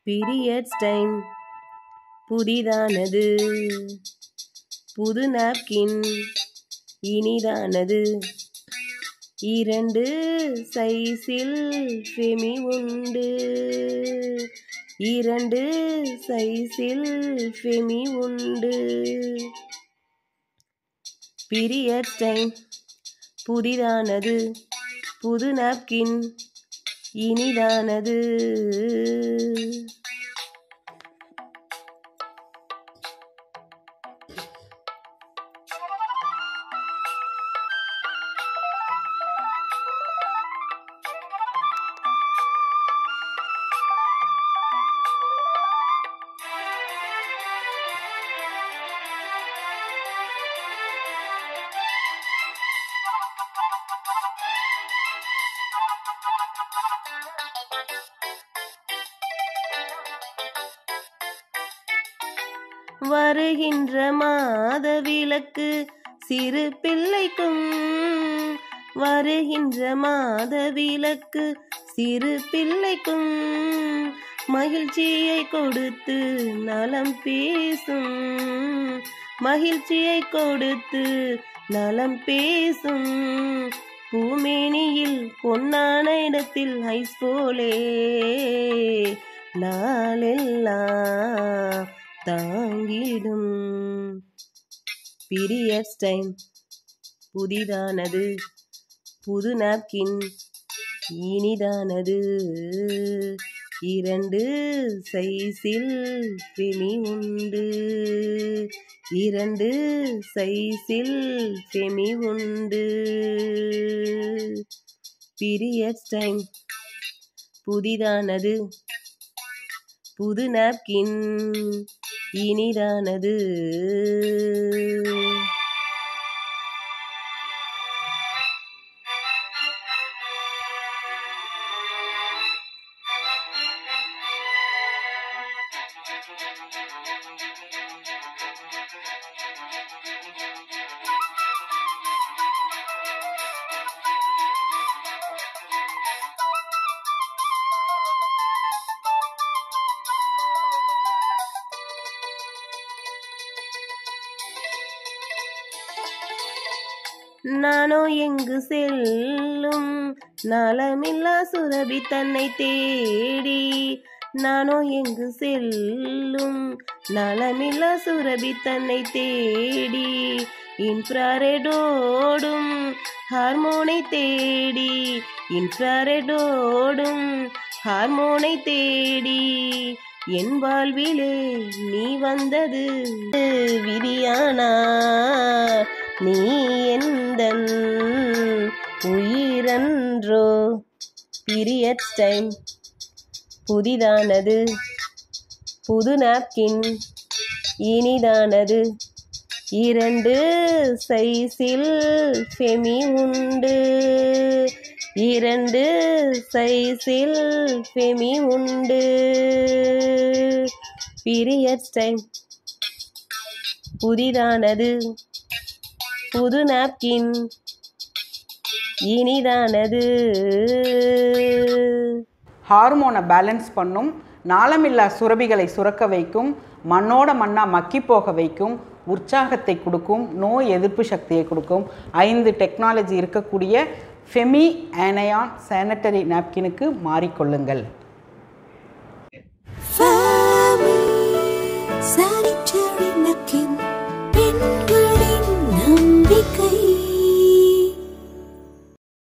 periods time புதிதானது புது napkin இனிதானது இரண்டு சைஸில் ஃபெமி உண்டு இரண்டு சைஸில் ஃபெமி உண்டு பீரியட்ஸ் டைம் புதிதானது புது நாப்கின் இனிதானது வருகின்ற மாத விளக்கு சிறு பிள்ளைக்கும் வருகின்ற மாத விளக்கு சிறு பிள்ளைக்கும் மகிழ்ச்சியை கொடுத்து நலம் பேசும் மகிழ்ச்சியை கொடுத்து நலம் பேசும் பூமேனியில் பொன்னான இடத்தில் ஐஸ் போலே நாளெல்லாம் தாங்கிடும் பீரியட்ஸ் டைம் புதிதானது புது நாப்கின் இனிதானது இரண்டு சைஸில் ஃபெமி உண்டு இரண்டு சைஸில் ஃபெமி உண்டு பீரியட்ஸ் டைம் புதிதானது புது நாப்கின் இனிதானது நானோ எங்கு செல்லும் நலமில்லா சுரபி தன்னை தேடி நானோ எங்கு செல்லும் நலமில்லா சுரபி தன்னை தேடி இன்ஃப்ராரெடோடும் ஹார்மோனை தேடி இன்ஃப்ராரெடோடும் ஹார்மோனை தேடி என் வாழ்விலே நீ வந்தது விதியானா நீ எந்தன் உயிரன்றோ பீரியட்ஸ் டைம் புதிதானது புது நாப்கின் இனிதானது இரண்டு சைஸில் ஃபெமி உண்டு இரண்டு சைஸில் ஃபெமி உண்டு பீரியட்ஸ் டைம் புதிதானது புது நாப்கின் இனிதானது ஹார்மோனை பேலன்ஸ் பண்ணும் நாளமில்லா சுரபிகளை சுரக்க வைக்கும் மண்ணோட மண்ணா மக்கி போக வைக்கும் உற்சாகத்தை கொடுக்கும் நோய் எதிர்ப்பு சக்தியை கொடுக்கும் ஐந்து டெக்னாலஜி இருக்கக்கூடிய ஃபெமி ஆனயான் சானிட்டரி நாப்கினுக்கு மாறிக்கொள்ளுங்கள்